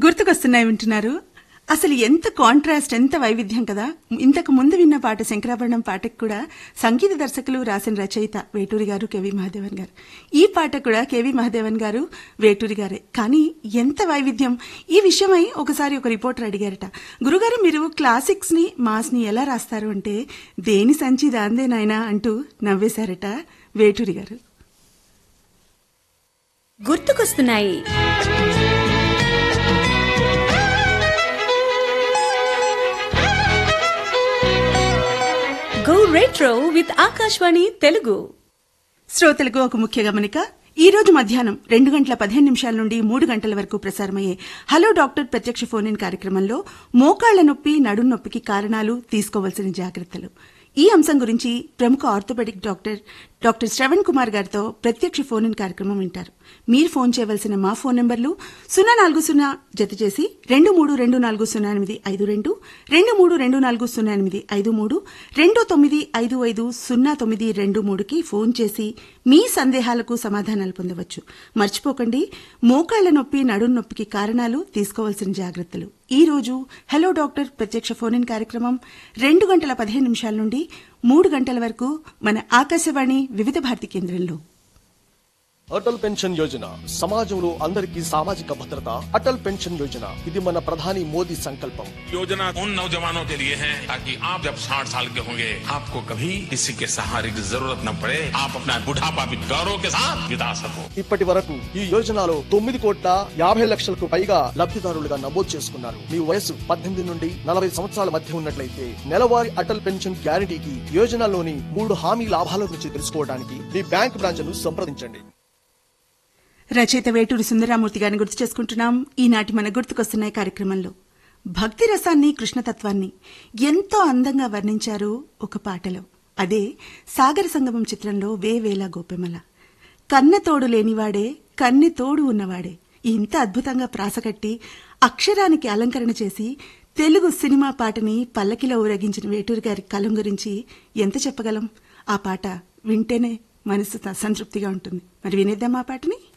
గుర్తుకొస్తున్నాయి వింటున్నారు అసలు ఎంత కాంట్రాస్ట్ ఎంత వైవిధ్యం కదా ఇంతకు ముందు విన్న పాట శంకరాభరణం పాటకు కూడా సంగీత దర్శకులు రాసిన రచయిత వేటూరి గారు కేవి మహాదేవన్ గారు ఈ పాట కూడా కేవి మహాదేవన్ గారు వేటూరి గారే కానీ ఎంత వైవిధ్యం ఈ విషయమై ఒకసారి ఒక రిపోర్టర్ అడిగారట గురుగారు మీరు క్లాసిక్స్ ని మాస్ ని ఎలా రాస్తారు అంటే దేని సంచి దాందే నాయనా అంటూ నవ్వేశారట వేటూరి గారు గుర్తుకొస్తున్నాయి go retro with Akashvani Telugu శ్రోతలకు ఒక ముఖ్య గమనిక ఈ రోజు మధ్యాహ్నం రెండు గంటల పదిహేను నిమిషాల నుండి మూడు గంటల వరకు ప్రసారమయ్యే హలో డాక్టర్ ప్రత్యక్ష ఫోన్ ఇన్ కార్యక్రమంలో మోకాళ్ల నొప్పి నడుం నొప్పికి కారణాలు తీసుకోవాల్సిన జాగ్రత్తలు ఈ అంశం గురించి ప్రముఖ orthopaedic doctor doctor Shravan Kumar గారితో ప్రత్యక్ష ఫోన్ ఇన్ కార్యక్రమం వింటారు మీరు ఫోన్ చేయవలసిన మా ఫోన్ నెంబర్లు సున్నా నాలుగు సున్నా జత చేసి రెండు మూడు రెండు నాలుగు సున్నా ఎనిమిది ఐదు రెండు రెండు మూడు రెండు నాలుగు సున్నా ఎనిమిది ఐదు మూడు రెండు తొమ్మిది ఐదు ఐదు సున్నా తొమ్మిది రెండు మూడుకి ఫోన్ చేసి మీ సందేహాలకు సమాధానాలు పొందవచ్చు మర్చిపోకండి మోకాళ్ల నొప్పి నడుం నొప్పికి కారణాలు తీసుకోవాల్సిన జాగ్రత్తలు ఈ రోజు హలో డాక్టర్ ప్రత్యక్ష ఫోన్ ఇన్ కార్యక్రమం రెండు గంటల పదిహేను నిమిషాల నుండి మూడు గంటల వరకు మన ఆకాశవాణి వివిధ భారతి కేంద్రంలో అటల్ పెన్షన్ యోజన సమాజంలో అందరికీ సామాజిక భద్రత అటల్ పెన్షన్ యోజన ఇది మన ప్రధాని మోదీ సంకల్పం योजना उन नौजवानों के लिए है ताकि आप जब 60 साल के होंगे आपको कभी किसी के सहारे की जरूरत न पड़े आप अपना बुढ़ापा भी गौरव के साथ बिता सको ఇప్పటి వరకు ఈ యోజనలో తొమ్మిది కోట్ల యాభై లక్షలకు పైగా లబ్ధిదారులుగా నమోదు చేసుకున్నారు మీ వయసు పద్దెనిమిది నుండి నలభై సంవత్సరాల మధ్య ఉన్నట్లయితే నెలవారీ అటల్ పెన్షన్ గ్యారంటీకి యోజనలోని మూడు హామీ లాభాల గురించి తెలుసుకోవడానికి మీ బ్యాంక్ బ్రాంచ్ను సంప్రదించండి రచయిత వేటూరి సుందరామూర్తి గారిని గుర్తు చేసుకుంటున్నాం ఈనాటి మన గుర్తుకొస్తున్నాయి కార్యక్రమంలో భక్తి రసాన్ని కృష్ణతత్వాన్ని ఎంతో అందంగా వర్ణించారు ఒక పాటలో అదే సాగర సంగమం చిత్రంలో వేవేల గోపెమల కన్న తోడు లేనివాడే కన్నె తోడు ఉన్నవాడే ఇంత అద్భుతంగా ప్రాసకట్టి అక్షరానికి అలంకరణ చేసి తెలుగు సినిమా పాటని పల్లకిలో ఊరేగించిన వేటూరి గారి కలం గురించి ఎంత చెప్పగలం ఆ పాట వింటేనే మనసు సంతృప్తిగా ఉంటుంది మరి వినేద్దాం ఆ పాటని